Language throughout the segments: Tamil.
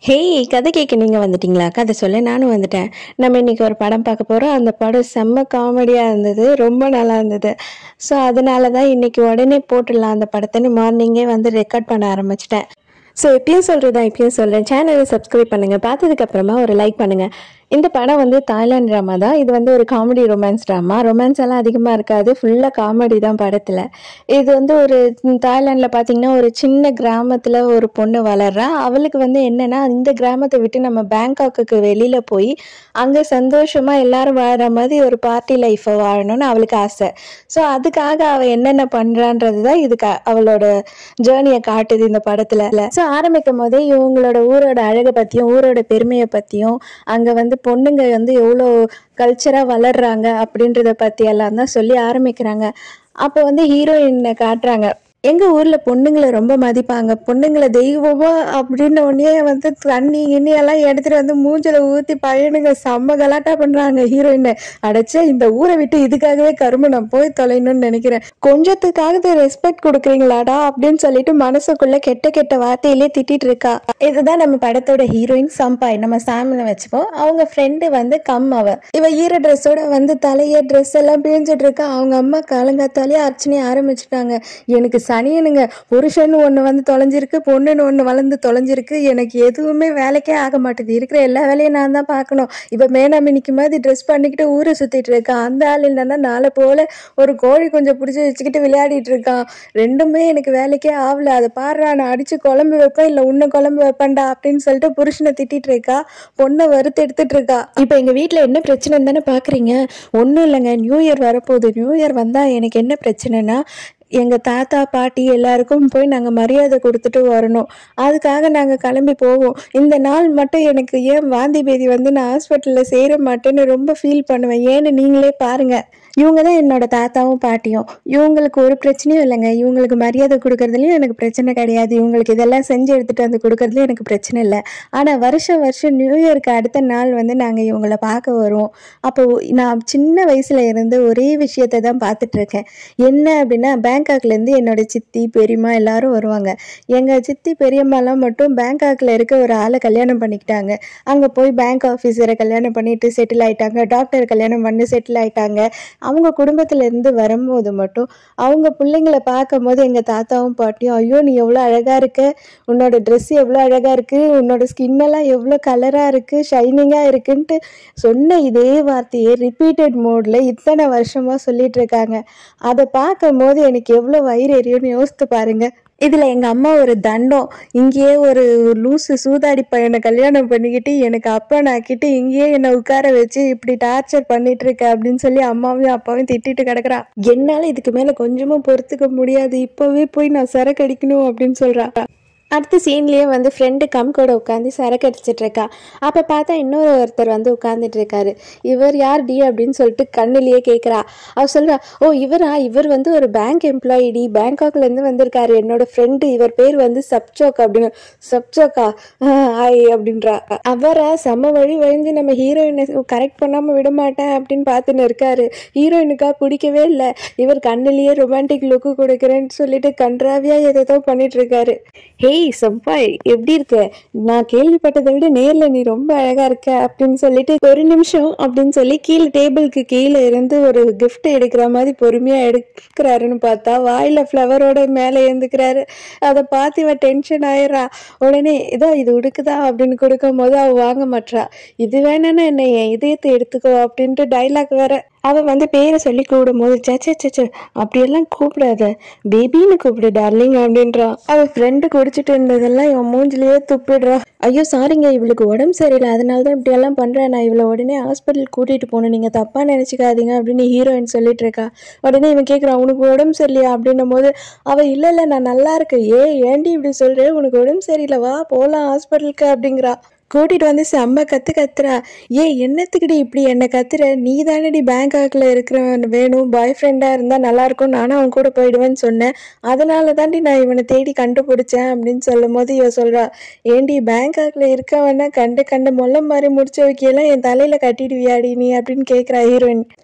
ஹேய் கதை கேட்க நீங்கள் வந்துட்டீங்களா கதை சொல்ல நானும் வந்துட்டேன் நம்ம இன்னைக்கு ஒரு படம் பார்க்க போகிறோம் அந்த படம் செம்ம காமெடியாக இருந்தது ரொம்ப நல்லா இருந்தது ஸோ அதனால தான் இன்னைக்கு உடனே போட்டுடலாம் அந்த படத்தைன்னு மார்னிங்கே வந்து ரெக்கார்ட் பண்ண ஆரம்பிச்சிட்டேன் ஸோ எப்பயும் சொல்கிறதா எப்பயும் சொல்கிறேன் சேனலை சப்ஸ்கிரைப் பண்ணுங்கள் பார்த்ததுக்கப்புறமா ஒரு லைக் பண்ணுங்கள் இந்த படம் வந்து தாய்லாந்து ட்ராமா தான் இது வந்து ஒரு காமெடி ரொமான்ஸ் ட்ராமா ரொமான்ஸ் எல்லாம் அதிகமாக இருக்காது ஃபுல்லாக காமெடி தான் படத்தில் இது வந்து ஒரு தாய்லாண்டில் பார்த்தீங்கன்னா ஒரு சின்ன கிராமத்தில் ஒரு பொண்ணு வளர்றா அவளுக்கு வந்து என்னென்னா இந்த கிராமத்தை விட்டு நம்ம பேங்காக்குக்கு வெளியில் போய் அங்கே சந்தோஷமாக எல்லாரும் வாழற மாதிரி ஒரு பார்ட்டி லைஃப்பை வாழணும்னு அவளுக்கு ஆசை ஸோ அதுக்காக அவள் என்னென்ன பண்ணுறான்றது தான் இதுக்கு அவளோட ஜேர்னியை காட்டுது இந்த படத்தில் ஸோ ஆரம்பிக்கும் போதே இவங்களோட ஊரோட அழகை பற்றியும் ஊரோட பெருமையை பற்றியும் அங்கே வந்து பொண்ணுங்க வந்து எவ்வளோ கல்ச்சராக வளர்றாங்க அப்படின்றத பற்றி எல்லாம் தான் சொல்லி ஆரம்பிக்கிறாங்க அப்போ வந்து ஹீரோயினை காட்டுறாங்க எங்கள் ஊரில் பொண்ணுங்களை ரொம்ப மதிப்பாங்க பொண்ணுங்களை தெய்வமா அப்படின்ன உடனே வந்து தண்ணி கிண்ணி எல்லாம் எடுத்துகிட்டு வந்து மூஞ்சில் ஊற்றி பையனுங்க செம்ம கலாட்டா பண்ணுறாங்க ஹீரோயினை அடைச்சா இந்த ஊரை விட்டு இதுக்காகவே கரும்பு நான் போய் தொலைணும்னு நினைக்கிறேன் கொஞ்சத்துக்காக ரெஸ்பெக்ட் கொடுக்குறீங்களாடா அப்படின்னு சொல்லிட்டு மனசுக்குள்ள கெட்ட கெட்ட வார்த்தையிலே திட்டிட்டு இருக்கா இதுதான் நம்ம படத்தோட ஹீரோயின் சம்பாய் நம்ம சாமியில் வச்சுப்போம் அவங்க ஃப்ரெண்டு வந்து கம் அவ இவ ஈர ட்ரெஸ்ஸோட வந்து தலைய ட்ரெஸ் எல்லாம் பிழிஞ்சிட்டு இருக்கா அவங்க அம்மா காலங்காத்தாலே அர்ச்சனையை ஆரம்பிச்சிட்டாங்க எனக்கு சனியனுங்க புருஷன் ஒன்று வந்து தொலைஞ்சிருக்கு பொண்ணுன்னு ஒன்று வளர்ந்து தொலைஞ்சிருக்கு எனக்கு எதுவுமே வேலைக்கே ஆக மாட்டேது இருக்கிற எல்லா வேலையும் நான் தான் பார்க்கணும் இவ மேனாமினிக்கு மாதிரி ட்ரெஸ் பண்ணிக்கிட்டு ஊரை சுற்றிட்டு இருக்கா அந்த ஆள் என்னன்னா நாளை போல ஒரு கோழி கொஞ்சம் பிடிச்சி வச்சுக்கிட்டு விளையாடிட்டு இருக்கான் ரெண்டுமே எனக்கு வேலைக்கே ஆகல அதை பாடுறா நான் அடிச்சு குழம்பு வைப்பேன் இல்லை உன்னை குழம்பு வைப்பேன்டா அப்படின்னு சொல்லிட்டு புருஷனை திட்டிட்டு இருக்கா பொண்ணை வறுத்து எடுத்துட்டு இருக்கா இப்போ எங்கள் வீட்டில் என்ன பிரச்சனைன்னு தானே பார்க்குறீங்க ஒன்றும் இல்லைங்க நியூ இயர் வரப்போகுது நியூ இயர் வந்தால் எனக்கு என்ன பிரச்சனைனா எங்கள் தாத்தா பாட்டி எல்லாருக்கும் போய் நாங்கள் மரியாதை கொடுத்துட்டு வரணும் அதுக்காக நாங்கள் கிளம்பி போவோம் இந்த நாள் மட்டும் எனக்கு ஏன் வாந்தி பேதி வந்து நான் ஹாஸ்பிட்டலில் சேர மாட்டேன்னு ரொம்ப ஃபீல் பண்ணுவேன் ஏன்னு நீங்களே பாருங்கள் இவங்க தான் என்னோட தாத்தாவும் பாட்டியும் இவங்களுக்கு ஒரு பிரச்சனையும் இல்லைங்க இவங்களுக்கு மரியாதை கொடுக்கறதுலையும் எனக்கு பிரச்சனை கிடையாது இவங்களுக்கு இதெல்லாம் செஞ்சு எடுத்துகிட்டு வந்து கொடுக்கறதுலையும் எனக்கு பிரச்சனை இல்லை ஆனால் வருஷம் வருஷம் நியூ இயருக்கு அடுத்த நாள் வந்து நாங்கள் இவங்கள பார்க்க வருவோம் அப்போ நான் சின்ன வயசில் இருந்து ஒரே விஷயத்தை தான் பார்த்துட்ருக்கேன் என்ன அப்படின்னா பேங்காக்லேருந்து என்னோட சித்தி பெரியம்மா எல்லாரும் வருவாங்க எங்கள் சித்தி பெரியம்மாலாம் மட்டும் பேங்காக்கில் இருக்க ஒரு ஆளை கல்யாணம் பண்ணிக்கிட்டாங்க அங்கே போய் பேங்க் ஆஃபீஸரை கல்யாணம் பண்ணிட்டு செட்டில் ஆயிட்டாங்க டாக்டர் கல்யாணம் பண்ணி செட்டில் ஆயிட்டாங்க அவங்க குடும்பத்துல இருந்து வரும்போது மட்டும் அவங்க பிள்ளைங்களை பார்க்கும் போது எங்கள் தாத்தாவும் பாட்டியும் ஐயோ நீ எவ்வளோ அழகாக இருக்க உன்னோட ட்ரெஸ் எவ்வளோ அழகாக இருக்குது உன்னோட ஸ்கின்னெல்லாம் எவ்வளோ கலராக இருக்குது ஷைனிங்காக இருக்குன்ட்டு சொன்ன இதே வார்த்தையை ரிப்பீட்டட் மோடில் இத்தனை வருஷமாக சொல்லிட்டு இருக்காங்க அதை பார்க்கும் போது எனக்கு எவ்வளோ வயிறு எரியும்னு யோசித்து பாருங்க இதில் எங்கள் அம்மா ஒரு தண்டம் இங்கேயே ஒரு லூசு சூதாடி பையனை கல்யாணம் பண்ணிக்கிட்டு எனக்கு அப்பன் ஆக்கிட்டு இங்கேயே என்னை உட்கார வச்சு இப்படி டார்ச்சர் பண்ணிட்டு இருக்க அப்படின்னு சொல்லி அம்மாவையும் அப்பாவையும் திட்டிட்டு கிடக்குறா என்னால் இதுக்கு மேலே கொஞ்சமும் பொறுத்துக்க முடியாது இப்போவே போய் நான் சரக்கு அடிக்கணும் அப்படின்னு சொல்கிறா அடுத்த சீன்லேயே வந்து ஃப்ரெண்டு கம் கூட உட்காந்து சரக்கு அடிச்சிட்டு இருக்கா அப்போ பார்த்தா இன்னொரு ஒருத்தர் வந்து உட்காந்துட்டு இருக்காரு இவர் யார் டி அப்படின்னு சொல்லிட்டு கண்ணுலயே கேட்குறா அவர் சொல்றா ஓ இவரா இவர் வந்து ஒரு பேங்க் எம்ப்ளாயி டி பேங்காக்லேருந்து வந்திருக்காரு என்னோட ஃப்ரெண்டு இவர் பேர் வந்து சப்சோக் அப்படின்னு சப்சோக்கா ஆய் அப்படின்றா அவரை செம்ம வழி வழிஞ்சு நம்ம ஹீரோயினை கரெக்ட் பண்ணாமல் விட மாட்டேன் அப்படின்னு பார்த்துன்னு இருக்காரு ஹீரோயினுக்கா பிடிக்கவே இல்லை இவர் கண்ணுலயே ரொமான்டிக் லுக்கு கொடுக்குறேன்னு சொல்லிட்டு கன்றாவியா ஏதோ பண்ணிட்டு இருக்காரு ஹேய் சம்பாய் எப்படி இருக்க நான் கேள்விப்பட்டதை விட நேர்ல நீ ரொம்ப அழகா இருக்க அப்படின்னு சொல்லிட்டு ஒரு நிமிஷம் அப்படின்னு சொல்லி கீழே டேபிளுக்கு கீழே இருந்து ஒரு gift எடுக்கிற மாதிரி பொறுமையா எடுக்கிறாருன்னு பார்த்தா வாயில ஃப்ளவரோட மேலே எழுந்துக்கிறாரு அதை பார்த்து இவன் டென்ஷன் ஆயிடுறா உடனே இதோ இது உடுக்குதா அப்படின்னு கொடுக்கும் போது அவ வாங்க மாட்றா இது வேணும்னா என்ன என் இதயத்தை எடுத்துக்கோ அப்படின்ட்டு டைலாக் வேற அவ வந்து பேரை சொல்லி கூப்பிடும்போது சச்சே சச்சே அப்படியெல்லாம் கூப்பிடாத பேபின்னு கூப்பிடு டார்லிங் அப்படின்றான் அவ ஃப்ரெண்டு குடிச்சிட்டு இருந்ததெல்லாம் இவன் மூஞ்சிலேயே துப்பிடுறா ஐயோ சாரிங்க இவளுக்கு உடம்பு சரியில்லை அதனால தான் இப்படியெல்லாம் பண்ணுறேன் நான் இவளை உடனே ஹாஸ்பிட்டல் கூட்டிகிட்டு போகணும் நீங்கள் தப்பாக நினச்சிக்காதீங்க அப்படின்னு ஹீரோயின் சொல்லிட்டு இருக்கா உடனே இவன் கேட்குறான் உனக்கு உடம்பு சரியில்லையா அப்படின்னும் போது அவள் இல்லை இல்லை நான் நல்லா இருக்கேன் ஏ ஏன்டி இப்படி சொல்கிறேன் உனக்கு உடம்பு சரியில்லை வா போகலாம் ஹாஸ்பிட்டலுக்கு அப்படிங்கிறா கூட்டிட்டு வந்து செம்ம கத்து கத்துறா ஏ என்னத்துக்குடி இப்படி என்ன கத்துற நீ தானடி பேங்காக்ல இருக்கிறவன் வேணும் பாய் ஃப்ரெண்டா இருந்தா நல்லா இருக்கும் நானும் அவன் கூட போயிடுவேன்னு சொன்னேன் அதனால தாண்டி நான் இவனை தேடி கண்டுபிடிச்சேன் அப்படின்னு சொல்லும் போது இவ சொல்றா ஏண்டி பேங்காக்ல இருக்கவன கண்டு கண்டு மொல்ல மாதிரி முடிச்ச வைக்கலாம் என் தலையில கட்டிடுவியாடி நீ அப்படின்னு கேக்குறா ஹீரோயின்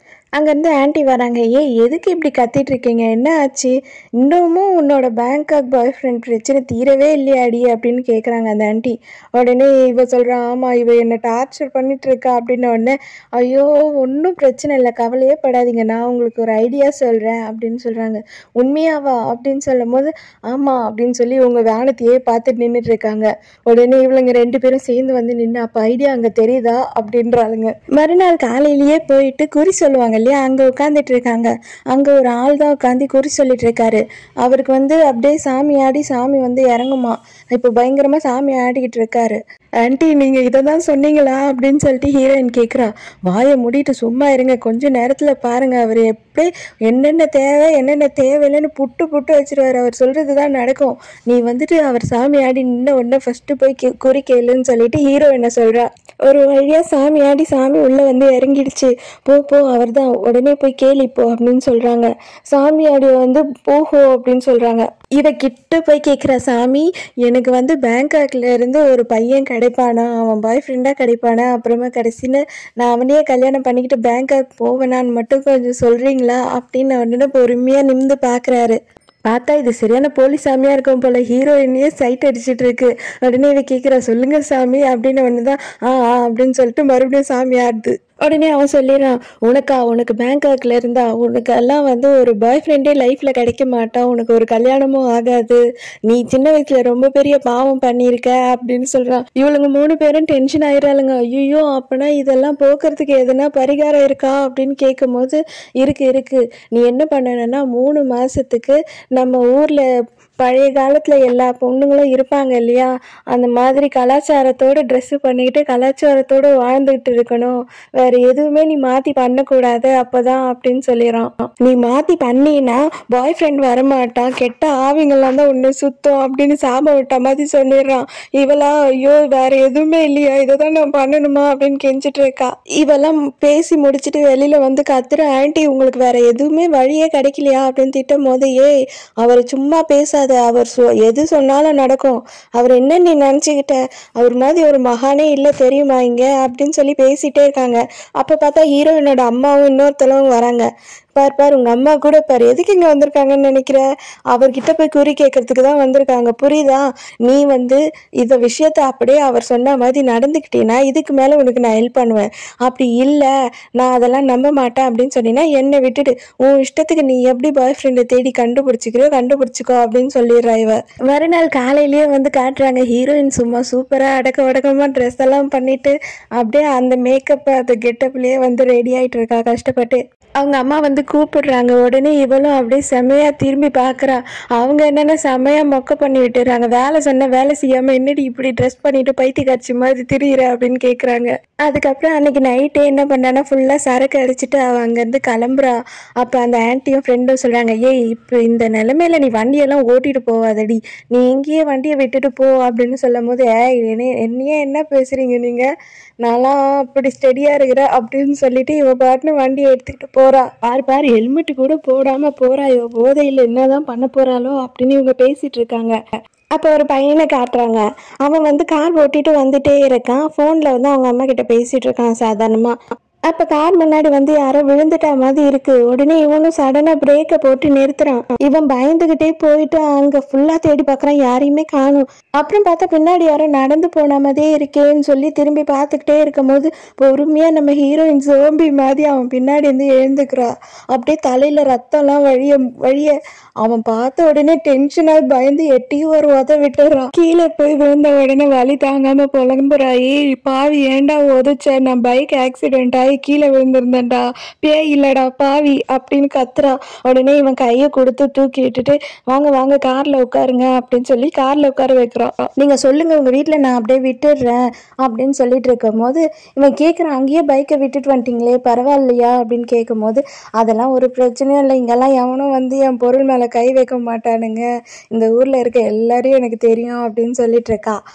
அங்கேருந்து ஆன்ட்டி வராங்க ஏ எதுக்கு இப்படி கத்திட்டு இருக்கீங்க என்ன ஆச்சு இன்னமும் உன்னோட பேங்காக் பாய் ஃப்ரெண்ட் பிரச்சனை தீரவே இல்லையாடி அப்படின்னு கேட்குறாங்க அந்த ஆன்ட்டி உடனே இவ சொல்கிறா ஆமாம் இவ என்னை டார்ச்சர் பண்ணிட்டு இருக்கா அப்படின்ன உடனே ஐயோ ஒன்றும் பிரச்சனை இல்லை கவலையே படாதீங்க நான் உங்களுக்கு ஒரு ஐடியா சொல்கிறேன் அப்படின்னு சொல்கிறாங்க உண்மையாவா அப்படின்னு சொல்லும் போது ஆமாம் அப்படின்னு சொல்லி உங்கள் வானத்தையே பார்த்துட்டு நின்றுட்டு இருக்காங்க உடனே இவளுங்க ரெண்டு பேரும் சேர்ந்து வந்து நின்று அப்போ ஐடியா அங்கே தெரியுதா அப்படின்றாளுங்க மறுநாள் காலையிலேயே போயிட்டு குறி சொல்லுவாங்க இல்லையா அங்கே உட்காந்துட்டு இருக்காங்க அங்கே ஒரு ஆள் தான் உட்காந்து குறி சொல்லிட்டு இருக்காரு அவருக்கு வந்து அப்படியே சாமி ஆடி சாமி வந்து இறங்குமா இப்போ பயங்கரமாக சாமி ஆடிக்கிட்டு இருக்காரு ஆன்ட்டி நீங்கள் இதை தான் சொன்னீங்களா அப்படின்னு சொல்லிட்டு ஹீரோயின் கேட்குறா வாயை மூடிட்டு சும்மா இருங்க கொஞ்ச நேரத்தில் பாருங்கள் அவர் எப்படி என்னென்ன தேவை என்னென்ன தேவையில்லைன்னு புட்டு புட்டு வச்சிருவாரு அவர் சொல்கிறது தான் நடக்கும் நீ வந்துட்டு அவர் சாமி ஆடி நின்ன உடனே ஃபஸ்ட்டு போய் கே குறி கேளுன்னு சொல்லிட்டு ஹீரோ என்ன சொல்கிறா ஒரு வழியாக சாமி ஆடி சாமி உள்ளே வந்து இறங்கிடுச்சு போ போ அவர் தான் உடனே போய் கேளு இப்போ அப்படின்னு சொல்கிறாங்க சாமி ஆடி வந்து போஹோ அப்படின்னு சொல்கிறாங்க இவ கிட்ட போய் கேட்குற சாமி எனக்கு வந்து பேங்காக்ல இருந்து ஒரு பையன் கிடைப்பானா அவன் பாய் ஃப்ரெண்டாக கிடைப்பானா அப்புறமா கடைசியில் நான் அவனையே கல்யாணம் பண்ணிக்கிட்டு பேங்காக் போவேனான்னு மட்டும் கொஞ்சம் சொல்கிறீங்களா அப்படின்னு உடனே பொறுமையாக நிமிந்து பார்க்குறாரு பார்த்தா இது சரியான போலி சாமியா இருக்கும் போல ஹீரோயினையே சைட் அடிச்சிட்டு இருக்கு உடனே இவ கேட்குறா சொல்லுங்க சாமி அப்படின்னு ஒன்று தான் ஆ ஆ அப்படின்னு சொல்லிட்டு மறுபடியும் சாமி ஆடுது உடனே அவன் சொல்லிடுறான் உனக்கா உனக்கு பேங்காக்ல இருந்தா உனக்கு எல்லாம் வந்து ஒரு பாய் ஃப்ரெண்டே லைஃப்ல கிடைக்க மாட்டான் உனக்கு ஒரு கல்யாணமும் ஆகாது நீ சின்ன வயசுல ரொம்ப பெரிய பாவம் பண்ணியிருக்க அப்படின்னு சொல்றான் இவளுங்க மூணு பேரும் டென்ஷன் ஆயிடுறாளுங்க ஐயோ அப்பனா இதெல்லாம் போக்குறதுக்கு எதனா பரிகாரம் இருக்கா அப்படின்னு கேட்கும் போது இருக்கு இருக்கு நீ என்ன பண்ணணும்னா மூணு மாசத்துக்கு நம்ம ஊர்ல பழைய காலத்தில் எல்லா பொண்ணுங்களும் இருப்பாங்க இல்லையா அந்த மாதிரி கலாச்சாரத்தோட ட்ரெஸ்ஸு பண்ணிக்கிட்டு கலாச்சாரத்தோடு வாழ்ந்துகிட்டு இருக்கணும் வேற எதுவுமே நீ மாற்றி பண்ணக்கூடாது அப்போதான் அப்படின்னு சொல்லிடுறான் நீ மாற்றி பண்ணினா பாய் ஃப்ரெண்ட் வரமாட்டான் கெட்ட ஆவிங்கெல்லாம் தான் ஒன்று சுத்தம் அப்படின்னு சாபம் விட்ட மாதிரி சொல்லிடுறான் இவளா ஐயோ வேற எதுவுமே இல்லையா இதை தான் நான் பண்ணணுமா அப்படின்னு கெஞ்சிட்டு இருக்கா இவெல்லாம் பேசி முடிச்சுட்டு வெளியில வந்து கத்துற ஆன்ட்டி உங்களுக்கு வேற எதுவுமே வழியே கிடைக்கலையா அப்படின்னு திட்டும் போது ஏய் அவர் சும்மா பேசாத அவர் சொ எது சொன்னாலும் நடக்கும் அவர் என்ன நீ நினச்சிக்கிட்ட அவர் மாதிரி ஒரு மகானே இல்லை தெரியுமா இங்க அப்படின்னு சொல்லி பேசிட்டே இருக்காங்க அப்போ பார்த்தா ஹீரோயினோட அம்மாவும் இன்னொருத்தலவும் வராங்க பார் பார் உங்க அம்மா கூட பார் எதுக்கு இங்க வந்திருக்காங்கன்னு நினைக்கிற அவர்கிட்ட போய் குறி கேட்கறதுக்கு தான் வந்திருக்காங்க புரியுதா நீ வந்து இந்த விஷயத்த அப்படியே அவர் சொன்ன மாதிரி நடந்துக்கிட்டீன்னா இதுக்கு மேல உனக்கு நான் ஹெல்ப் பண்ணுவேன் அப்படி இல்லை நான் அதெல்லாம் நம்ப மாட்டேன் அப்படின்னு சொன்னீங்கன்னா என்னை விட்டுட்டு உன் இஷ்டத்துக்கு நீ எப்படி பாய் ஃப்ரெண்டை தேடி கண்டுபிடிச்சிக்கிறியோ கண்டுபிடிச்சிக்கோ அப்படின்னு சொல்லிடுறா இவ மறுநாள் காலையிலேயே வந்து காட்டுறாங்க ஹீரோயின் சும்மா சூப்பரா அடக்க உடக்கமா ட்ரெஸ் எல்லாம் பண்ணிட்டு அப்படியே அந்த மேக்கப் அந்த கெட்டப்லயே வந்து ரெடி ஆயிட்டு இருக்கா கஷ்டப்பட்டு அவங்க அம்மா வந்து கூப்பிடுறாங்க உடனே இவளும் அப்படியே செமையா திரும்பி பார்க்கறா அவங்க என்னென்ன செமையா மொக்க பண்ணி விட்டுறாங்க வேலை சொன்ன வேலை செய்யாம என்னடி இப்படி ட்ரெஸ் பண்ணிட்டு பைத்தி காட்சி மாதிரி திரியிற அப்படின்னு கேக்குறாங்க அதுக்கப்புறம் அன்னைக்கு நைட்டே என்ன பண்ணானா ஃபுல்லா சரக்கு அடிச்சுட்டு அவ அங்கேருந்து கிளம்புறா அப்ப அந்த ஆன்ட்டியும் ஃப்ரெண்டும் சொல்றாங்க ஏய் இப்போ இந்த நிலைமையில நீ வண்டியெல்லாம் ஓட்டிட்டு போவாதடி நீ எங்கேயே வண்டியை விட்டுட்டு போ அப்படின்னு சொல்லும் போது ஏய் என்ன என்னையே என்ன பேசுறீங்க நீங்க நான்லாம் அப்படி ஸ்டெடியா இருக்கிற அப்படின்னு சொல்லிட்டு இவ பாட்டுன்னு வண்டியை எடுத்துக்கிட்டு போறா பாரு பாரு ஹெல்மெட் கூட போடாம போறா இவ போதையில என்னதான் பண்ண போறாளோ அப்படின்னு இவங்க பேசிட்டு இருக்காங்க அப்போ ஒரு பையனை காட்டுறாங்க அவன் வந்து கார் ஓட்டிட்டு வந்துட்டே இருக்கான் ஃபோனில் வந்து அவங்க அம்மா கிட்ட பேசிட்டு இருக்கான் சாதாரணமாக அப்போ கார் முன்னாடி வந்து யாரோ விழுந்துட்டா மாதிரி இருக்கு உடனே இவனும் சடனாக பிரேக்கை போட்டு நிறுத்துறான் இவன் பயந்துகிட்டே போயிட்டு அங்கே ஃபுல்லாக தேடி பார்க்குறான் யாரையுமே காணும் அப்புறம் பார்த்தா பின்னாடி யாரோ நடந்து போன மாதிரியே இருக்கேன்னு சொல்லி திரும்பி பார்த்துக்கிட்டே இருக்கும் போது பொறுமையாக நம்ம ஹீரோயின் சோம்பி மாதிரி அவன் பின்னாடி இருந்து எழுந்துக்கிறா அப்படியே தலையில் ரத்தம்லாம் வழிய வழிய அவன் பார்த்த உடனே டென்ஷனாக பயந்து எட்டி ஒரு உத விட்டுறான் கீழே போய் விழுந்த உடனே வலி தாங்காம புலம்புறா ஏய் பாவி ஏன்டா உதச்ச நான் பைக் ஆக்சிடென்ட் ஆகி கீழே விழுந்திருந்தேன்டா பேய் இல்லடா பாவி அப்படின்னு கத்துறா உடனே இவன் கையை கொடுத்து தூக்கி விட்டுட்டு வாங்க வாங்க கார்ல உட்காருங்க அப்படின்னு சொல்லி கார்ல உட்கார வைக்கிறான் நீங்க சொல்லுங்க உங்க வீட்ல நான் அப்படியே விட்டுடுறேன் அப்படின்னு சொல்லிட்டு இருக்கும் போது இவன் கேட்குறான் அங்கேயே பைக்கை விட்டுட்டு வந்துட்டீங்களே பரவாயில்லையா அப்படின்னு கேட்கும் போது அதெல்லாம் ஒரு பிரச்சனையும் இல்லை இங்கெல்லாம் எவனும் வந்து என் பொருள் மேலே கை வைக்க மாட்டானுங்க இந்த ஊரில் இருக்க எல்லாரையும் எனக்கு தெரியும் அப்படின்னு சொல்லிட்டு இருக்கா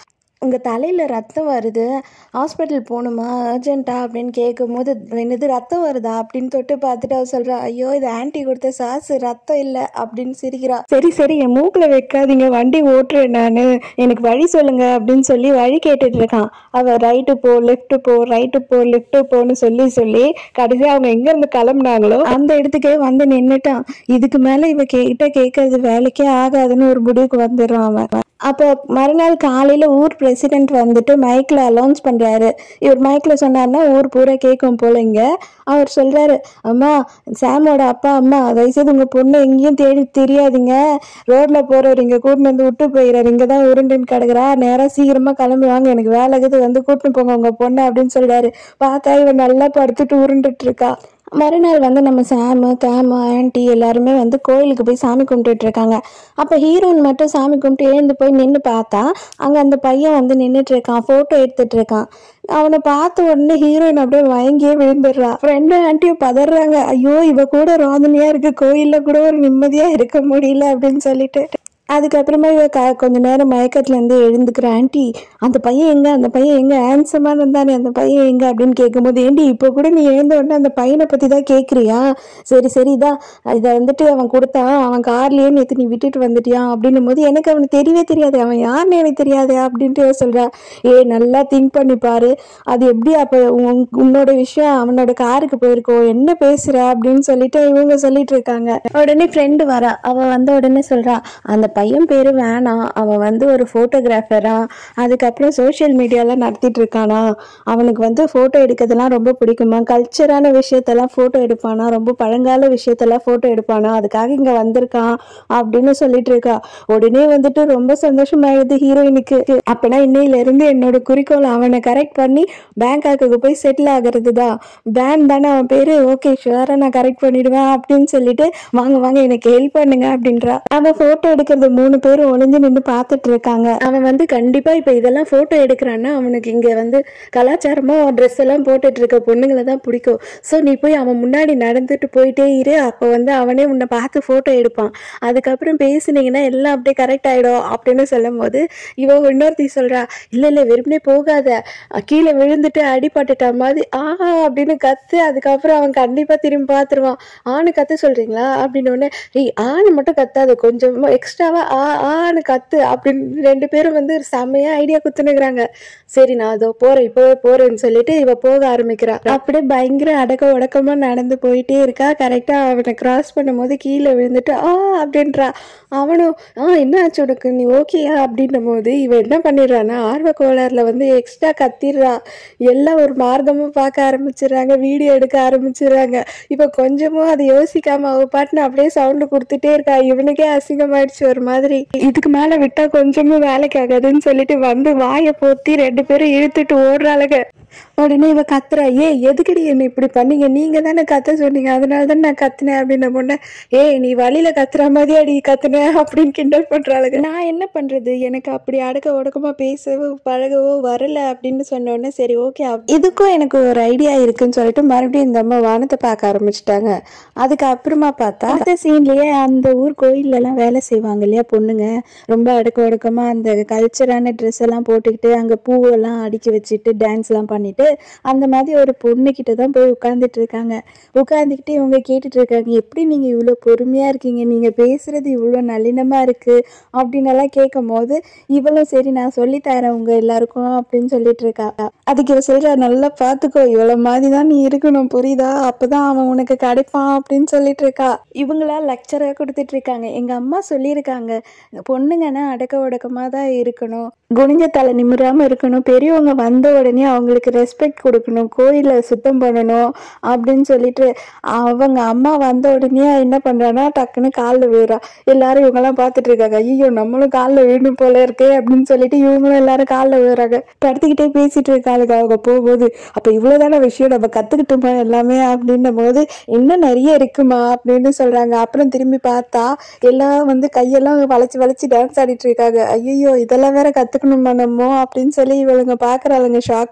உங்கள் தலையில் ரத்தம் வருது ஹாஸ்பிட்டல் போகணுமா அர்ஜென்ட்டா அப்படின்னு கேட்கும்போது என்னது ரத்தம் வருதா அப்படின்னு தொட்டு பார்த்துட்டு அவ சொல்கிறா ஐயோ இது ஆன்ட்டி கொடுத்த சாசு ரத்தம் இல்லை அப்படின்னு சிரிக்கிறா சரி சரி என் மூக்கில் வைக்காதீங்க வண்டி ஓட்டுறேன் நான் எனக்கு வழி சொல்லுங்க அப்படின்னு சொல்லி வழி கேட்டுட்டு இருக்கான் அவள் ரைட்டு போ லெஃப்ட்டு போ ரைட்டு போ லெஃப்ட்டு போன்னு சொல்லி சொல்லி கடைசி அவங்க எங்கேருந்து கிளம்புனாங்களோ அந்த இடத்துக்கே வந்து நின்றுட்டான் இதுக்கு மேலே இவ கிட்ட கேட்கறது வேலைக்கே ஆகாதுன்னு ஒரு முடிவுக்கு வந்துடுறான் அவன் அப்போ மறுநாள் காலையில் ஊர் பிரசிடென்ட் வந்துட்டு மைக்கில் அலௌன்ஸ் பண்ணுறாரு இவர் மைக்கில் சொன்னார்னா ஊர் பூரா கேட்கும் போலங்க அவர் சொல்கிறாரு அம்மா சாமோட அப்பா அம்மா தயவுசெய்து உங்கள் பொண்ணை எங்கேயும் தேடி தெரியாதீங்க ரோட்டில் போகிறவர் இங்கே கூட்டின்னு வந்து விட்டு போயிடுறாரு இங்கே தான் உருண்டுன்னு கிடக்குறா நேராக சீக்கிரமாக கிளம்பி வாங்க எனக்கு வேலை இருக்குது வந்து கூட்டின்னு போங்க உங்கள் பொண்ணை அப்படின்னு சொல்கிறாரு பார்த்தா இவன் நல்லா படுத்துட்டு உருண்டுட்டு இருக்கா மறுநாள் வந்து நம்ம சாமு கேமு ஆன்ட்டி எல்லாருமே வந்து கோயிலுக்கு போய் சாமி கும்பிட்டுட்டு இருக்காங்க அப்போ ஹீரோயின் மட்டும் சாமி கும்பிட்டு எழுந்து போய் நின்று பார்த்தா அங்கே அந்த பையன் வந்து நின்றுட்டு இருக்கான் ஃபோட்டோ எடுத்துட்டு இருக்கான் அவனை பார்த்த உடனே ஹீரோயின் அப்படியே மயங்கியே விழுந்துடுறா ஃப்ரெண்டு ஆன்ட்டியும் பதறாங்க ஐயோ இவ கூட ரோதனையா இருக்கு கோயிலில் கூட ஒரு நிம்மதியா இருக்க முடியல அப்படின்னு சொல்லிட்டு அதுக்கப்புறமா இவ க கொஞ்ச நேரம் மயக்கத்துலேருந்து எழுந்துக்கிற ஆன்ட்டி அந்த பையன் எங்க அந்த பையன் எங்க ஹேண்ட்ஸமாக இருந்தானே அந்த பையன் எங்க அப்படின்னு கேட்கும்போது ஏண்டி இப்போ கூட நீ எழுந்த உடனே அந்த பையனை பற்றி தான் கேட்குறியா சரி சரி தான் இதை வந்துட்டு அவன் கொடுத்தான் அவன் கார்லேயே நேற்று நீ விட்டுட்டு வந்துட்டியா அப்படின்னும் போது எனக்கு அவனுக்கு தெரியவே தெரியாது அவன் யாருன்னு எனக்கு தெரியாது அப்படின்ட்டு இவ சொல்றா ஏ நல்லா திங்க் பண்ணி பாரு அது எப்படி அப்போ உன் உன்னோட விஷயம் அவனோட காருக்கு போயிருக்கோம் என்ன பேசுற அப்படின்னு சொல்லிட்டு இவங்க சொல்லிட்டு இருக்காங்க உடனே ஃப்ரெண்டு வரா அவ வந்த உடனே சொல்றா அந்த பையன் பேரு வேணாம் அவன் வந்து ஒரு ஃபோட்டோகிராஃபரா அதுக்கப்புறம் சோஷியல் மீடியாலாம் நடத்திட்டு இருக்கானா அவனுக்கு வந்து ஃபோட்டோ எடுக்கிறதுலாம் ரொம்ப பிடிக்குமா கல்ச்சரான விஷயத்தெல்லாம் ஃபோட்டோ எடுப்பானா ரொம்ப பழங்கால விஷயத்தெல்லாம் ஃபோட்டோ எடுப்பானா அதுக்காக இங்கே வந்திருக்கான் அப்படின்னு சொல்லிட்டு இருக்கா உடனே வந்துட்டு ரொம்ப சந்தோஷமாயிடுது ஹீரோயினுக்கு அப்பனா இன்னையில இருந்து என்னோட குறிக்கோள் அவனை கரெக்ட் பண்ணி பேங்காக்கு போய் செட்டில் ஆகிறது தான் பேன் தானே அவன் பேரு ஓகே ஷுவரா நான் கரெக்ட் பண்ணிடுவேன் அப்படின்னு சொல்லிட்டு வாங்க வாங்க எனக்கு ஹெல்ப் பண்ணுங்க அப்படின்றா அவன் போட்டோ எடுக்கிறது மூணு பேரும் ஒளிஞ்சு நின்று பார்த்துட்டு இருக்காங்க அவன் வந்து கண்டிப்பா இப்ப இதெல்லாம் போட்டோ எடுக்கிறான்னா அவனுக்கு இங்க வந்து கலாச்சாரமா ட்ரெஸ் எல்லாம் போட்டுட்டு இருக்க பொண்ணுங்களை தான் பிடிக்கும் ஸோ நீ போய் அவன் முன்னாடி நடந்துட்டு போயிட்டே இரு அப்போ வந்து அவனே உன்னை பார்த்து போட்டோ எடுப்பான் அதுக்கப்புறம் பேசுனீங்கன்னா எல்லாம் அப்படியே கரெக்ட் ஆயிடும் அப்படின்னு சொல்லும் போது இவ இன்னொருத்தி சொல்றா இல்ல இல்ல வெறுமனே போகாத அஹ் கீழே விழுந்துட்டு அடிபட்டுட்ட மாதிரி ஆஹா அப்படின்னு கத்து அதுக்கப்புறம் அவன் கண்டிப்பா திரும்பி பார்த்துருவான் ஆணு கத்து சொல்றீங்களா அப்படின்னு உடனே ஏய் ஆணு மட்டும் கத்தாது கொஞ்சம் எக்ஸ்ட்ராவா ஆ ஆணு கத்து அப்படின்னு ரெண்டு பேரும் வந்து செம்மையா ஐடியா குத்துனுக்குறாங்க சரி நான் அதோ போறேன் இப்போவே போறேன்னு சொல்லிட்டு இவ போக ஆரம்பிக்கிறா அப்படியே பயங்கர அடக்க உடக்கமா நடந்து போயிட்டே இருக்கா கரெக்டா அவனை கிராஸ் பண்ணும்போது கீழே விழுந்துட்டு ஆ அப்படின்றா அவனும் ஆ என்ன ஆச்சு உனக்கு நீ ஓகேயா அப்படின்னும் போது இவ என்ன பண்ணிடுறான்னா ஆர்வ கோளாறுல வந்து எக்ஸ்ட்ரா கத்திடுறா எல்லாம் ஒரு மார்க்கமா பார்க்க ஆரம்பிச்சிடுறாங்க வீடியோ எடுக்க ஆரம்பிச்சிடுறாங்க இப்ப கொஞ்சமும் அதை யோசிக்காம அவ பாட்டுன்னு அப்படியே சவுண்டு கொடுத்துட்டே இருக்கா இவனுக்கே அசிங்கமாயிடுச்சு ஒரு மாதிரி இதுக்கு மேல விட்டா கொஞ்சமும் வேலைக்கு ஆகாதுன்னு சொல்லிட்டு வந்து வாயை போத்தி ரெண்டு பேரும் இழுத்துட்டு ஓடுறாளுங்க உடனே இவ கத்துறா ஏ எதுக்குடி என்ன இப்படி பண்ணீங்க நீங்க தானே கத்த சொன்னீங்க அதனால தான் நான் கத்துனேன் அப்படின்னு பொண்ணு ஏய் நீ வழியில கத்துற மாதிரி அடி கத்துனேன் அப்படின்னு கிண்டல் பண்றாளுங்க நான் என்ன பண்றது எனக்கு அப்படி அடக்க உடக்கமா பேசவோ பழகவோ வரல அப்படின்னு சொன்ன உடனே சரி ஓகே இதுக்கும் எனக்கு ஒரு ஐடியா இருக்குன்னு சொல்லிட்டு மறுபடியும் இந்த அம்மா வானத்தை பார்க்க ஆரம்பிச்சிட்டாங்க அதுக்கு அப்புறமா பார்த்தா அந்த சீன்லயே அந்த ஊர் கோயில்ல எல்லாம் வேலை செய்வாங்க இல்லையா பொண்ணுங்க ரொம்ப அடக்க ஒடுக்கமா அந்த கல்ச்சரான ட்ரெஸ் எல்லாம் போட்டுக்கிட்டு அங்க பூவெல்லாம் அடுக்கி வச்சுட்டு டான்ஸ் எல்லாம் பண்ணிட்டு அந்த மாதிரி ஒரு பொண்ணு கிட்ட தான் போய் உட்கார்ந்துட்டு இருக்காங்க உட்காந்துக்கிட்டு இவங்க கேட்டுட்டு இருக்காங்க எப்படி நீங்க இவ்வளோ பொறுமையா இருக்கீங்க நீங்க பேசுறது இவ்வளோ நளினமா இருக்கு அப்படின்னு எல்லாம் கேட்கும் போது இவளும் சரி நான் சொல்லி தரேன் உங்க எல்லாருக்கும் அப்படின்னு சொல்லிட்டு இருக்கா அதுக்கு இவ சொல்றா நல்லா பாத்துக்கோ இவ்வளோ மாதிரி தான் நீ இருக்கணும் புரியுதா அப்பதான் அவன் உனக்கு கிடைப்பான் அப்படின்னு சொல்லிட்டு இருக்கா இவங்களா லெக்சரா கொடுத்துட்டு இருக்காங்க எங்க அம்மா சொல்லியிருக்காங்க பொண்ணுங்கன்னா அடக்க ஒடக்கமா தான் இருக்கணும் குனிஞ்ச தலை நிமிராம இருக்கணும் பெரியவங்க வந்த உடனே அவங்களுக்கு ரெஸ்பெக்ட் கொடுக்கணும் கோயிலை சுத்தம் பண்ணணும் அப்படின்னு சொல்லிட்டு அவங்க அம்மா வந்த உடனே என்ன பண்றான்னா டக்குன்னு காலில் விழுறா எல்லாரும் இவங்கெல்லாம் பார்த்துட்டு இருக்காங்க ஐயோ நம்மளும் காலில் விழணும் போல இருக்கே அப்படின்னு சொல்லிட்டு இவங்களும் எல்லாரும் காலில் விழுறாங்க படுத்துக்கிட்டே பேசிட்டு இருக்காளுங்க அவங்க போகும்போது அப்ப இவ்வளவுதான விஷயம் நம்ம கத்துக்கிட்டோமா எல்லாமே அப்படின்னும் போது இன்னும் நிறைய இருக்குமா அப்படின்னு சொல்றாங்க அப்புறம் திரும்பி பார்த்தா எல்லாம் வந்து கையெல்லாம் வளைச்சு வளைச்சு டான்ஸ் ஆடிட்டு இருக்காங்க ஐயோ இதெல்லாம் வேற கத்துக்கணுமா நம்ம அப்படின்னு சொல்லி இவளுங்க பாக்குறாளுங்க ஷாக்கா ஹீரோ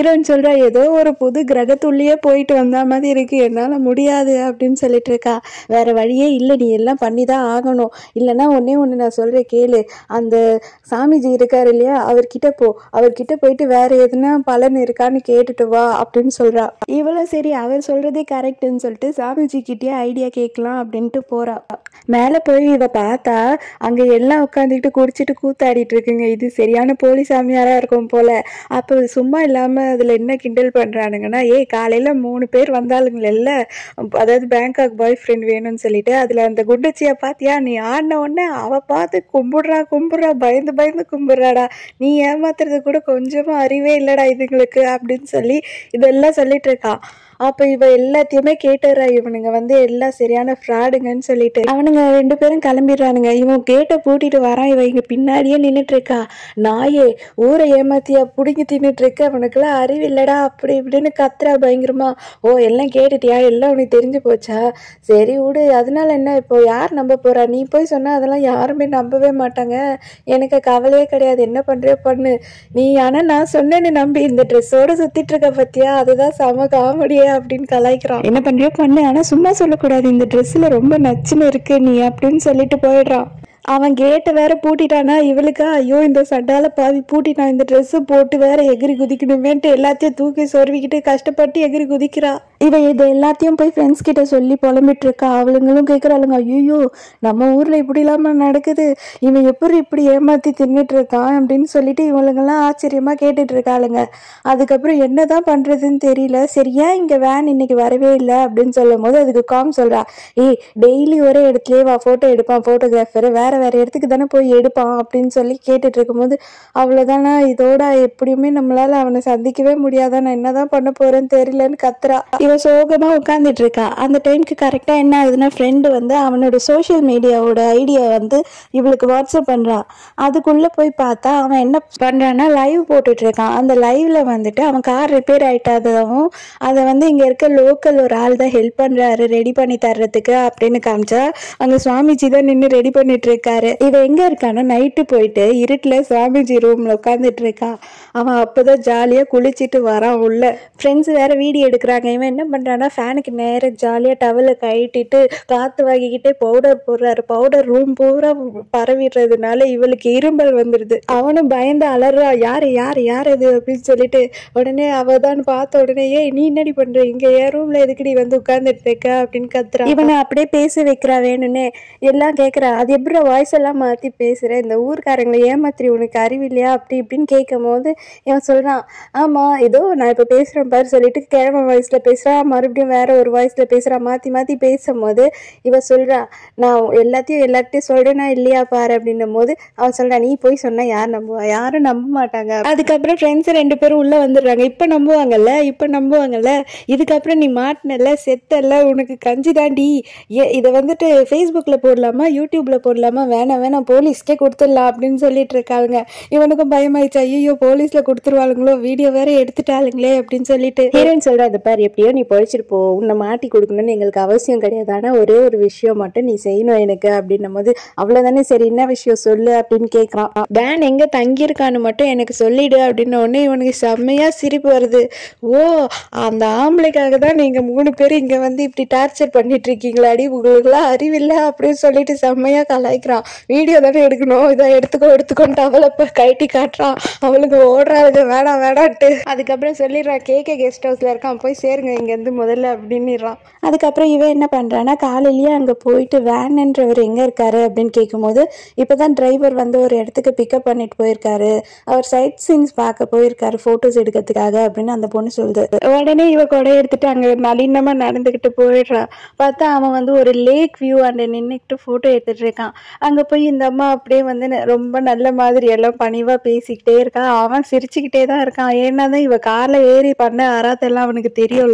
ஹீரோயின் சொல்றா ஏதோ ஒரு புது கிரகத்துள்ளேயே போயிட்டு வந்த மாதிரி இருக்கு என்னால முடியாது அப்படின்னு சொல்லிட்டு இருக்கா வேற வழியே இல்லை நீ எல்லாம் பண்ணி தான் ஆகணும் இல்லைன்னா ஒன்னே ஒன்று நான் சொல்றேன் கேளு அந்த சாமிஜி இருக்காரு இல்லையா அவர்கிட்ட போ அவர்கிட்ட போயிட்டு வேற எதுனா பலன் இருக்கான்னு கேட்டுட்டு வா அப்படின்னு சொல்றா இவளும் சரி அவர் சொல்றதே கரெக்ட்னு சொல்லிட்டு சாமிஜி கிட்டயே ஐடியா கேட்கலாம் அப்படின்ட்டு போறா மேலே போய் இவ பார்த்தா அங்க எல்லாம் உட்காந்துக்கிட்டு குடிச்சிட்டு கூத்தாடிட்டு இருக்குங்க இது சரியான போலி சாமியாரா இருக்கும் போல அப்போ சும்மா இல்லாம அதுல என்ன கிண்டல் பண்றானுங்கன்னா ஏய் காலையில மூணு பேர் வந்தாளுங்கள அதாவது பேங்காக் பாய் ஃப்ரெண்ட் வேணும்னு சொல்லிட்டு அதுல அந்த குண்டச்சியை பாத்தியா நீ ஆடின உடனே அவ பார்த்து கும்பிடுறா கும்பிடுறா பயந்து பயந்து கும்பிடுறாடா நீ ஏமாத்துறது கூட கொஞ்சமா அறிவே இல்லடா இதுங்களுக்கு அப்படின்னு சொல்லி இதெல்லாம் சொல்லிட்டு இருக்கா அப்போ இவ எல்லாத்தையுமே கேட்டுறா இவனுங்க வந்து எல்லாம் சரியான ஃப்ராடுங்கன்னு சொல்லிட்டு அவனுங்க ரெண்டு பேரும் கிளம்பிடுறானுங்க இவன் கேட்டை பூட்டிட்டு வரான் இவன் இங்க பின்னாடியே நின்றுட்டு இருக்கா நாயே ஊரை ஏமாத்தியா புடுங்கி தின்னுட்டு இருக்க அவனுக்குலாம் அறிவு இல்லடா அப்படி இப்படின்னு கத்துறா பயங்கரமா ஓ எல்லாம் கேட்டுட்டியா எல்லாம் உனக்கு தெரிஞ்சு போச்சா சரி விடு அதனால என்ன இப்போ யார் நம்ப போறா நீ போய் சொன்னா அதெல்லாம் யாருமே நம்பவே மாட்டாங்க எனக்கு கவலையே கிடையாது என்ன பண்றியோ பண்ணு நீ ஆனா நான் சொன்னேன்னு நம்பி இந்த ட்ரெஸ்ஸோட சுத்திட்டு இருக்க பத்தியா அதுதான் செம காமெடியே அப்படின்னு கலாய்க்கிறான் என்ன பண்றியோ பண்ணு ஆனா சும்மா சொல்லக்கூடாது இந்த ட்ரெஸ்ல ரொம்ப நச்சுன்னு இருக்கு நீ அப்படின்னு சொல்லிட்டு போயிடுறான் அவன் கேட்டை வேற பூட்டிட்டானா இவளுக்கா ஐயோ இந்த சண்டால பாவி பூட்டிட்டான் இந்த ட்ரெஸ்ஸு போட்டு வேற எகிரி குதிக்கணுமேன்ட்டு எல்லாத்தையும் தூக்கி சொருவிக்கிட்டு கஷ்டப்பட்டு எகிரி குதிக்கிறா இவ இது எல்லாத்தையும் போய் ஃப்ரெண்ட்ஸ் கிட்ட சொல்லி புலம்பிட்டு இருக்கா அவளுங்களும் கேட்குறாளுங்க ஐயோ நம்ம ஊர்ல இப்படி இல்லாம நடக்குது இவன் எப்படி இப்படி ஏமாத்தி தின்னுட்டு இருக்கான் அப்படின்னு சொல்லிட்டு இவளுங்கெல்லாம் ஆச்சரியமா கேட்டுட்டு இருக்காளுங்க அதுக்கப்புறம் என்னதான் பண்றதுன்னு தெரியல சரி ஏன் இங்க வேன் இன்னைக்கு வரவே இல்லை அப்படின்னு சொல்லும் போது அதுக்கு காம் சொல்றா ஏய் டெய்லி ஒரே இடத்துலயே வா போட்டோ எடுப்பான் போட்டோகிராஃபர் வேற வேற இடத்துக்கு தானே போய் எடுப்பான் அப்படின்னு சொல்லி கேட்டுட்டு இருக்கும்போது அவ்வளவுதானா இதோட எப்படியுமே நம்மளால அவனை சந்திக்கவே முடியாதா நான் என்னதான் பண்ண போறேன்னு தெரியலன்னு கத்துறா இவ சோகமா உட்காந்துட்டு இருக்கா அந்த டைம்க்கு கரெக்டா என்ன ஆகுதுன்னா ஃப்ரெண்டு வந்து அவனோட சோஷியல் மீடியாவோட ஐடியா வந்து இவளுக்கு வாட்ஸ்அப் பண்றான் அதுக்குள்ள போய் பார்த்தா அவன் என்ன பண்றான்னா லைவ் போட்டுட்டு இருக்கான் அந்த லைவ்ல வந்துட்டு அவன் கார் ரிப்பேர் ஆயிட்டாதவும் அதை வந்து இங்க இருக்க லோக்கல் ஒரு ஆள் தான் ஹெல்ப் பண்றாரு ரெடி பண்ணி தர்றதுக்கு அப்படின்னு காமிச்சா அங்க சுவாமிஜி தான் நின்று ரெடி பண்ணிட்டு இருக்காரு இவ எங்க இருக்கான்னா நைட்டு போயிட்டு இருட்டுல சுவாமிஜி ரூம்ல உட்காந்துட்டு இருக்கா அவன் அப்பதான் ஜாலியா குளிச்சிட்டு வரான் உள்ள ஃப்ரெண்ட்ஸ் வேற வீடியோ எடுக்கிறாங்க இவன் என்ன பண்றான்னா ஃபேனுக்கு நேர ஜாலியா டவலை கட்டிட்டு காத்து வாங்கிக்கிட்டே பவுடர் போடுறாரு பவுடர் ரூம் பூரா பரவிடுறதுனால இவளுக்கு இரும்பல் வந்துடுது அவனும் பயந்து அலறா யாரு யாரு யார் அது அப்படின்னு சொல்லிட்டு உடனே அவ தான் பார்த்த உடனே ஏய் நீ என்னடி பண்ற இங்க என் ரூம்ல எதுக்குடி வந்து உட்கார்ந்துட்டு இருக்க அப்படின்னு கத்துறா இவனை அப்படியே பேச வைக்கிறா வேணும்னே எல்லாம் கேட்குறா அது எப்படி வாய்ஸ் எல்லாம் மாற்றி பேசுகிற இந்த ஊர்க்காரங்களை ஏமாத்திரி உனக்கு அறிவில்லையா அப்படி இப்படின்னு கேட்கும் போது இவன் சொல்கிறான் ஆமாம் ஏதோ நான் இப்போ பேசுகிறேன் பாரு சொல்லிட்டு கிழமை வாய்ஸில் பேசுகிறான் மறுபடியும் வேற ஒரு வாய்ஸில் பேசுகிறான் மாற்றி மாற்றி பேசும்போது இவ சொல்கிறா நான் எல்லாத்தையும் எல்லார்ட்டையும் சொல்கிறேனா இல்லையா பாரு அப்படின்னும் போது அவன் சொல்கிறா நீ போய் சொன்னா யார் நம்புவா யாரும் நம்ப மாட்டாங்க அதுக்கப்புறம் ஃப்ரெண்ட்ஸ் ரெண்டு பேரும் உள்ளே வந்துடுறாங்க இப்போ நம்புவாங்கல்ல இப்போ நம்புவாங்கல்ல இதுக்கப்புறம் நீ மாட்டினல செத்தல்ல உனக்கு கஞ்சி தாண்டி ஏ இதை வந்துட்டு ஃபேஸ்புக்கில் போடலாமா யூடியூப்ல போடலாமா வேணாம் வேணாம் போலீஸ்க்கே கொடுத்துடலாம் அப்படின்னு சொல்லிட்டு இருக்காளுங்க இவனுக்கும் பயமாயிடுச்சு ஐயோ போலீஸில் கொடுத்துருவாளுங்களோ வீடியோ வேற எடுத்துட்டாளுங்களே அப்படின்னு சொல்லிட்டு ஹீரோயின் சொல்கிறா அது பாரு எப்படியோ நீ பொழைச்சிட்டு போ உன்னை மாட்டி கொடுக்கணும்னு எங்களுக்கு அவசியம் கிடையாது ஆனால் ஒரே ஒரு விஷயம் மட்டும் நீ செய்யணும் எனக்கு அப்படின்னும் போது அவ்வளோதானே சரி என்ன விஷயம் சொல்லு அப்படின்னு கேட்குறான் வேன் எங்கே தங்கியிருக்கான்னு மட்டும் எனக்கு சொல்லிடு அப்படின்ன உடனே இவனுக்கு செம்மையா சிரிப்பு வருது ஓ அந்த ஆம்பளைக்காக தான் நீங்கள் மூணு பேர் இங்கே வந்து இப்படி டார்ச்சர் பண்ணிட்டு இருக்கீங்களாடி உங்களுக்குலாம் அறிவில்லை அப்படின்னு சொல்லிட்டு செம்மையா கலாய்க்கிறான் வீடியோ தானே எடுக்கணும் இதை எடுத்துக்கோ எடுத்துக்கோன்ட்டு அவளை இப்போ கைட்டி காட்டுறான் அவளுக்கு ஓடுறாளுங்க வேணாம் வேணான்ட்டு அதுக்கப்புறம் சொல்லிடுறான் கேகே கெஸ்ட் ஹவுஸில் இருக்கான் போய் சேருங்க இங்கேருந்து முதல்ல அப்படின்னுறான் அதுக்கப்புறம் இவன் என்ன பண்ணுறான்னா காலையிலேயே அங்கே போயிட்டு வேன்ன்றவர் எங்கே இருக்காரு அப்படின்னு கேட்கும்போது இப்போ தான் டிரைவர் வந்து ஒரு இடத்துக்கு பிக்கப் பண்ணிட்டு போயிருக்காரு அவர் சைட் சீன்ஸ் பார்க்க போயிருக்காரு ஃபோட்டோஸ் எடுக்கிறதுக்காக அப்படின்னு அந்த பொண்ணு சொல்லுது உடனே இவ கொடை எடுத்துட்டு அங்கே நளினமாக நடந்துக்கிட்டு போயிடுறான் பார்த்தா அவன் வந்து ஒரு லேக் வியூ அண்ட் நின்றுக்கிட்டு ஃபோட்டோ எடுத்துட்டு இருக்கான் அங்கே போய் இந்த அம்மா அப்படியே வந்து ந- ரொம்ப நல்ல மாதிரி எல்லாம் பணிவாக பேசிக்கிட்டே இருக்கான் அவன் சிரிச்சுக்கிட்டே தான் இருக்கான் ஏன்னா தான் இவ காரில் ஏறி பண்ண அறாத்தெல்லாம் அவனுக்கு தெரியும்ல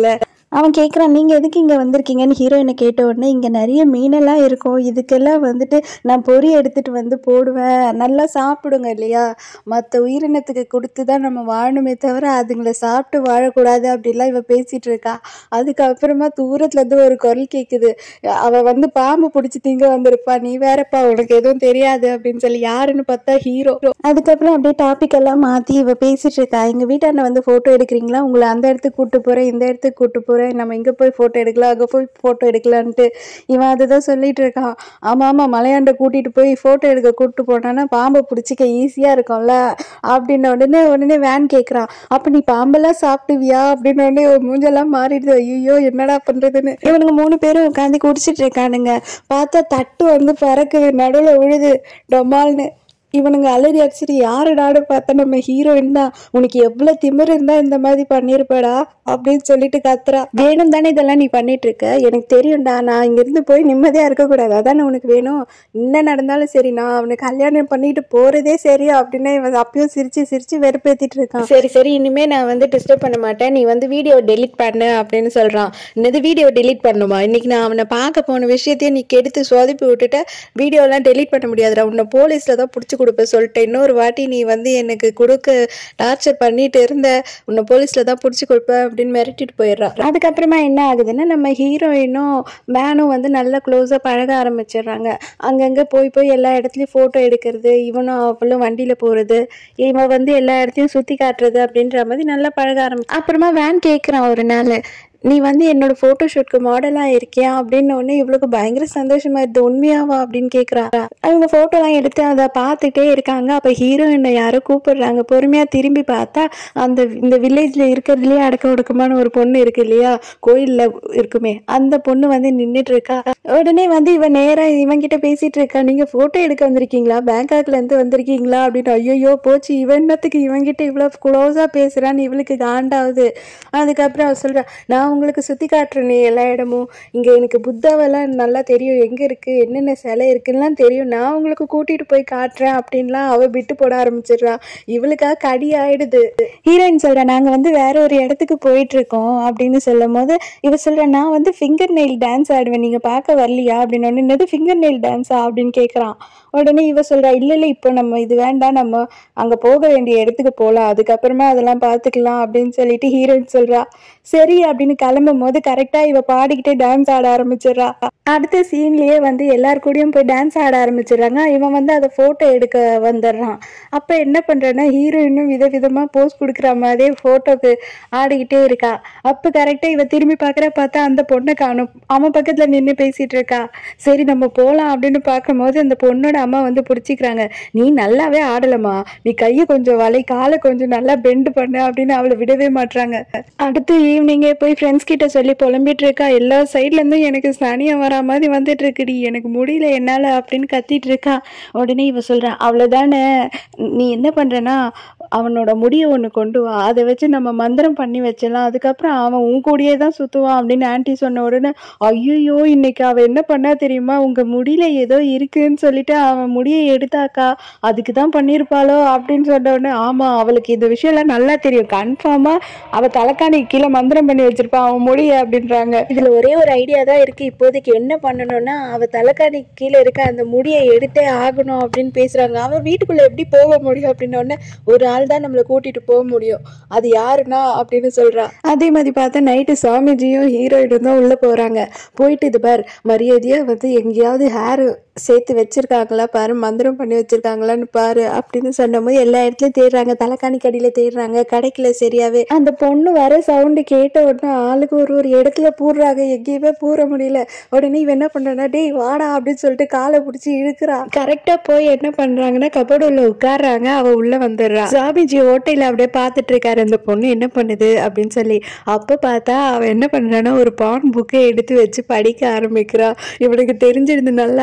அவன் கேட்குறான் நீங்கள் எதுக்கு இங்கே வந்திருக்கீங்கன்னு ஹீரோயினை கேட்ட உடனே இங்கே நிறைய மீனெல்லாம் இருக்கும் இதுக்கெல்லாம் வந்துட்டு நான் பொறி எடுத்துகிட்டு வந்து போடுவேன் நல்லா சாப்பிடுங்க இல்லையா மற்ற உயிரினத்துக்கு கொடுத்து தான் நம்ம வாழணுமே தவிர அதுங்களை சாப்பிட்டு வாழக்கூடாது அப்படிலாம் இவ பேசிகிட்டு இருக்கா அதுக்கப்புறமா தூரத்துலேருந்து ஒரு குரல் கேட்குது அவள் வந்து பாம்பு பிடிச்சி திங்க வந்திருப்பா நீ வேறப்பா உனக்கு எதுவும் தெரியாது அப்படின்னு சொல்லி யாருன்னு பார்த்தா ஹீரோ அதுக்கப்புறம் அப்படியே டாபிக் எல்லாம் மாற்றி இவ பேசிட்டு இருக்கா எங்கள் வீட்டாண்ட வந்து ஃபோட்டோ எடுக்கிறீங்களா உங்களை அந்த இடத்துக்கு கூட்டு போகிறேன் இந்த இடத்துக்கு கூட்டு போகிறேன் நம்ம இங்கே போய் ஃபோட்டோ எடுக்கலாம் அங்கே போய் ஃபோட்டோ எடுக்கலான்ட்டு இவன் அதுதான் சொல்லிட்டு இருக்கான் ஆமாம் ஆமாம் மலையாண்ட கூட்டிகிட்டு போய் ஃபோட்டோ எடுக்க கூப்பிட்டு போனான்னா பாம்பை பிடிச்சிக்க ஈஸியாக இருக்கும்ல அப்படின்ன உடனே உடனே வேன் கேட்குறான் அப்போ நீ பாம்பெல்லாம் சாப்பிடுவியா அப்படின்னு உடனே ஒரு மூஞ்செல்லாம் மாறிடுது ஐயோ என்னடா பண்ணுறதுன்னு இவனுங்க மூணு பேரும் உட்காந்து குடிச்சிட்டு இருக்கானுங்க பார்த்தா தட்டு வந்து பறக்குது நடுவில் விழுது டொமால்னு இவனுங்க அலறி அடிச்சிட்டு யாரு நாடு பார்த்தா நம்ம ஹீரோயின் தான் உனக்கு எவ்வளோ திமிரு இருந்தா இந்த மாதிரி பண்ணியிருப்படா அப்படின்னு சொல்லிட்டு கத்துறா வேணும் தானே இதெல்லாம் நீ பண்ணிட்டு இருக்க எனக்கு தெரியும்டா நான் இங்கிருந்து போய் நிம்மதியா இருக்கக்கூடாது அதானே உனக்கு வேணும் என்ன நடந்தாலும் சரி நான் அவனுக்கு கல்யாணம் பண்ணிட்டு போறதே சரி அப்படின்னு இவன் அப்பயும் சிரிச்சு சிரிச்சு வெறுப்பேத்திட்டு இருக்கான் சரி சரி இனிமே நான் வந்து டிஸ்டர்ப் பண்ண மாட்டேன் நீ வந்து வீடியோ டெலீட் பண்ணு அப்படின்னு சொல்றான் என்னது வீடியோ டெலீட் பண்ணுமா இன்னைக்கு நான் அவனை பார்க்க போன விஷயத்தையும் நீ கெடுத்து சொதப்பி விட்டுட்ட வீடியோலாம் டெலீட் பண்ண முடியாதுடா உன்னை போலீஸ்ல தான் பிடிச்சி கொடுப்ப சொல்லிட்டேன் இன்னொரு வாட்டி நீ வந்து எனக்கு கொடுக்க டார்ச்சர் பண்ணிட்டு இருந்த உன்னை போலீஸ்ல தான் பிடிச்சி கொடுப்ப அப்படின்னு மிரட்டிட்டு போயிடுறா அதுக்கப்புறமா என்ன ஆகுதுன்னா நம்ம ஹீரோயினும் வேனும் வந்து நல்லா க்ளோஸாக பழக ஆரம்பிச்சிடுறாங்க அங்கங்கே போய் போய் எல்லா இடத்துலையும் ஃபோட்டோ எடுக்கிறது இவனும் அவளும் வண்டியில் போகிறது இவன் வந்து எல்லா இடத்தையும் சுற்றி காட்டுறது அப்படின்ற மாதிரி நல்லா பழக ஆரம்பி அப்புறமா வேன் கேட்குறான் ஒரு நாள் நீ வந்து என்னோட ஃபோட்டோ ஷூட்க்கு மாடலாக இருக்கியா அப்படின்னு உடனே இவளுக்கு பயங்கர சந்தோஷமா இருது உண்மையாவா அப்படின்னு கேட்குறா அவங்க ஃபோட்டோலாம் எடுத்து அதை பார்த்துட்டே இருக்காங்க அப்போ ஹீரோயினை யாரோ கூப்பிடுறாங்க பொறுமையாக திரும்பி பார்த்தா அந்த இந்த வில்லேஜில் இருக்கிறதுலேயே அடக்க ஒடுக்கமான ஒரு பொண்ணு இருக்கு இல்லையா கோயிலில் இருக்குமே அந்த பொண்ணு வந்து நின்றுட்டு இருக்கா உடனே வந்து இவன் நேராக இவன்கிட்ட பேசிட்டு இருக்கா நீங்கள் ஃபோட்டோ எடுக்க வந்திருக்கீங்களா பேங்காக்லேருந்து வந்திருக்கீங்களா அப்படின்னு ஐயோ போச்சு இவன் என்னத்துக்கு இவன்கிட்ட இவ்வளோ க்ளோஸாக பேசுகிறான்னு இவளுக்கு காண்டாகுது அதுக்கப்புறம் அவ சொல்கிறா நான் உங்களுக்கு சுற்றி காட்டுறேனே எல்லா இடமும் இங்கே எனக்கு புத்தாவெல்லாம் நல்லா தெரியும் எங்கே இருக்குது என்னென்ன சிலை இருக்குன்னுலாம் தெரியும் நான் உங்களுக்கு கூட்டிகிட்டு போய் காட்டுறேன் அப்படின்லாம் அவள் விட்டு போட ஆரம்பிச்சிடுறா இவளுக்காக கடி ஆயிடுது ஹீரோயின் சொல்கிறா நாங்கள் வந்து வேற ஒரு இடத்துக்கு போயிட்டு இருக்கோம் அப்படின்னு சொல்லும் போது இவ சொல்கிறா நான் வந்து ஃபிங்கர் நெயில் டான்ஸ் ஆடுவேன் நீங்கள் பார்க்க வரலையா அப்படின்னு ஒன்று என்னது ஃபிங்கர் நெயில் டான்ஸா அப்படின்னு கேட்குறான் உடனே இவ சொல்கிறா இல்லை இல்லை இப்போ நம்ம இது வேண்டாம் நம்ம அங்கே போக வேண்டிய இடத்துக்கு போகலாம் அதுக்கப்புறமா அதெல்லாம் பார்த்துக்கலாம் அப்படின்னு சொல்லிட்டு ஹீரோயின் சொல்கிறா சரி அப்படின்னு கிளம்பும் போது கரெக்டாக இவ பாடிக்கிட்டே டான்ஸ் ஆட ஆரம்பிச்சிடுறா அடுத்த சீன்லயே வந்து எல்லார் கூடயும் போய் டான்ஸ் ஆட ஆரம்பிச்சிடுறாங்க இவன் வந்து அதை ஃபோட்டோ எடுக்க வந்துடுறான் அப்போ என்ன பண்ணுறான்னா ஹீரோயினும் விதவிதமாக போஸ் கொடுக்குற மாதிரியே ஃபோட்டோக்கு ஆடிக்கிட்டே இருக்கா அப்போ கரெக்டாக இவ திரும்பி பார்க்குற பார்த்தா அந்த பொண்ணை காணும் அவன் பக்கத்தில் நின்று பேசிகிட்டு இருக்கா சரி நம்ம போகலாம் அப்படின்னு பார்க்கும்போது அந்த பொண்ணோட அம்மா வந்து பிடிச்சிக்கிறாங்க நீ நல்லாவே ஆடலம்மா நீ கையை கொஞ்சம் வலை காலை கொஞ்சம் நல்லா பெண்டு பண்ணு அப்படின்னு அவளை விடவே மாட்றாங்க அடுத்து ஈவினிங்கே போய் ஃப்ரெண்ட்ஸ் கிட்ட சொல்லி புலம்பிட்டு இருக்கா எல்லா சைட்லேருந்தும் எனக்கு சனியம் வரா மாதிரி வந்துட்டு இருக்குடி எனக்கு முடியல என்னால் அப்படின்னு கத்திட்டு இருக்கா உடனே இவ சொல்கிறா அவ்வளோதானே நீ என்ன பண்ணுறனா அவனோட முடியை ஒன்று கொண்டு வா அதை வச்சு நம்ம மந்திரம் பண்ணி வச்சிடலாம் அதுக்கப்புறம் அவன் உன் கூடயே தான் சுற்றுவான் அப்படின்னு ஆன்ட்டி சொன்ன உடனே ஐயோ இன்னைக்கு அவள் என்ன பண்ணா தெரியுமா உங்கள் முடியில ஏதோ இருக்குன்னு சொல்லிட்டு அவன் முடியை எடுத்தாக்கா அதுக்கு தான் பண்ணியிருப்பாளோ அப்படின்னு சொன்ன உடனே ஆமாம் அவளுக்கு இந்த விஷயம்லாம் நல்லா தெரியும் கன்ஃபார்மாக அவள் தலைக்காணி கீழே மந்திரம் பண்ணி வச்சிருப்பான் அவன் முடிய அப்படின்றாங்க இதில் ஒரே ஒரு ஐடியா தான் இருக்குது இப்போதைக்கு என்ன பண்ணணும்னா அவள் தலைக்காணி கீழே இருக்க அந்த முடியை எடுத்தே ஆகணும் அப்படின்னு பேசுகிறாங்க அவள் வீட்டுக்குள்ளே எப்படி போக முடியும் அப்படின்ன உடனே ஒரு ஆள் தான் நம்மளை கூட்டிகிட்டு போக முடியும் அது யாருன்னா அப்படின்னு சொல்கிறா அதே மாதிரி பார்த்தா நைட்டு சாமிஜியும் ஹீரோயினும் தான் உள்ளே போகிறாங்க போயிட்டு இது பார் மரியாதையாக வந்து எங்கேயாவது ஹேர் சேர்த்து வச்சிருக்காங்களா பாரு மந்திரம் பண்ணி வச்சிருக்காங்களான்னு பாரு அப்படின்னு சொன்னபோது எல்லா இடத்துலயும் தேடுறாங்க தலைக்காணி கடியில தேடுறாங்க கிடைக்கல சரியாவே அந்த பொண்ணு வர சவுண்டு கேட்ட உடனே ஆளுக்கு ஒரு ஒரு இடத்துல பூடுறாங்க எங்கேயுமே பூர முடியல உடனே இவன் என்ன பண்றானா டேய் வாடா அப்படின்னு சொல்லிட்டு காலை பிடிச்சி இழுக்கிறா கரெக்டா போய் என்ன பண்றாங்கன்னா கபோர்டு உள்ள உட்கார்றாங்க அவ உள்ள வந்துடுறா சாமிஜி ஓட்டையில அப்படியே பார்த்துட்டு இருக்காரு அந்த பொண்ணு என்ன பண்ணுது அப்படின்னு சொல்லி அப்ப பார்த்தா அவ என்ன பண்றான்னா ஒரு பான் புக்கை எடுத்து வச்சு படிக்க ஆரம்பிக்கிறா இவனுக்கு தெரிஞ்சிருந்து நல்லா அது பான்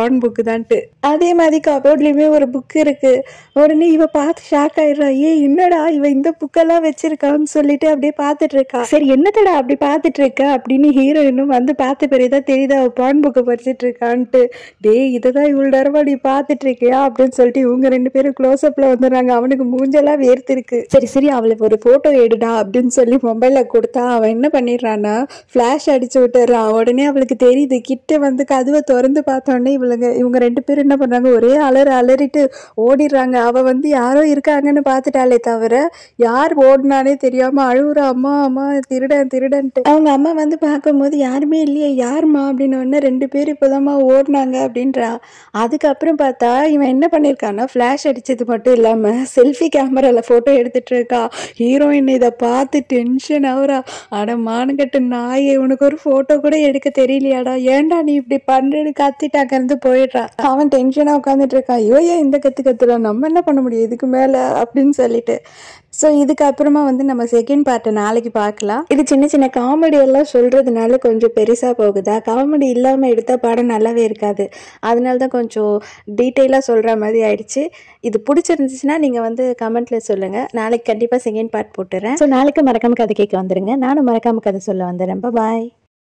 பான் புக்கு தான்ட்டு அதே மாதிரி கபோர்ட்லேயுமே ஒரு புக் இருக்கு உடனே இவ பார்த்து ஷாக் ஆயிடுறா ஏ என்னடா இவ இந்த புக்கெல்லாம் வச்சிருக்கான்னு சொல்லிட்டு அப்படியே பார்த்துட்டு இருக்கா சரி என்னத்தடா அப்படி பார்த்துட்டு இருக்க அப்படின்னு ஹீரோயினும் வந்து பார்த்த பிறகுதான் தெரியுது அவ பான் புக்கை படிச்சிட்டு இருக்கான்ட்டு டேய் இதை தான் இவ்வளோ நேரமா நீ பார்த்துட்டு இருக்கியா அப்படின்னு சொல்லிட்டு இவங்க ரெண்டு பேரும் க்ளோஸ்அப்ல வந்துடுறாங்க அவனுக்கு மூஞ்செல்லாம் வேர்த்திருக்கு சரி சரி அவளுக்கு ஒரு போட்டோ எடுடா அப்படின்னு சொல்லி மொபைல்ல கொடுத்தா அவன் என்ன பண்ணிடுறான்னா ஃப்ளாஷ் அடிச்சு விட்டுறான் உடனே அவளுக்கு தெரியுது கிட்ட வந்து கதவை திறந்து பார்த்தோன்னே இவளுங்க இவங்க ரெண்டு பேரும் என்ன பண்றாங்க ஒரே அலறு அலறிட்டு ஓடிடுறாங்க அவ வந்து யாரோ இருக்காங்கன்னு பார்த்துட்டாலே தவிர யார் ஓடினானே தெரியாம அழுகுறா அம்மா அம்மா திருடன் திருடன்ட்டு அவங்க அம்மா வந்து பார்க்கும்போது யாருமே இல்லையே யாரும்மா அப்படின்னு உடனே ரெண்டு பேரும் இப்போதாம்மா ஓடினாங்க அப்படின்றா அதுக்கப்புறம் பார்த்தா இவன் என்ன பண்ணியிருக்கான்னா ஃப்ளாஷ் அடிச்சது மட்டும் இல்லாம செல்ஃபி கேமரால போட்டோ எடுத்துட்டு இருக்கா ஹீரோயின் இதை பார்த்து டென்ஷன் ஆகுறா அட மானங்கட்டு நாயே உனக்கு ஒரு போட்டோ கூட எடுக்க தெரியலையாடா ஏன்டா நீ இப்படி பண்றேன்னு கத்திட்டு அங்கிருந்து போயிடுறா அவன் டென்ஷனா உட்காந்துட்டு இருக்கான் ஐயோ ஏன் இந்த கத்து கத்துறான் நம்ம என்ன பண்ண முடியும் இதுக்கு மேல அப்படின்னு சொல்லிட்டு ஸோ இதுக்கு அப்புறமா வந்து நம்ம செகண்ட் பார்ட்டை நாளைக்கு பார்க்கலாம் இது சின்ன சின்ன காமெடி எல்லாம் சொல்றதுனால கொஞ்சம் பெருசா போகுதா காமெடி இல்லாம எடுத்தா படம் நல்லாவே இருக்காது அதனால தான் கொஞ்சம் டீட்டெயிலாக சொல்ற மாதிரி ஆயிடுச்சு இது பிடிச்சிருந்துச்சுன்னா நீங்க வந்து கமெண்ட்ல சொல்லுங்க நாளைக்கு கண்டிப்பா செகண்ட் பார்ட் போட்டுறேன் ஸோ நாளைக்கு மறக்காம கதை கேட்க வந்துருங்க நானும் மறக்காம கதை சொல்ல வந்துடுறேன் பாய்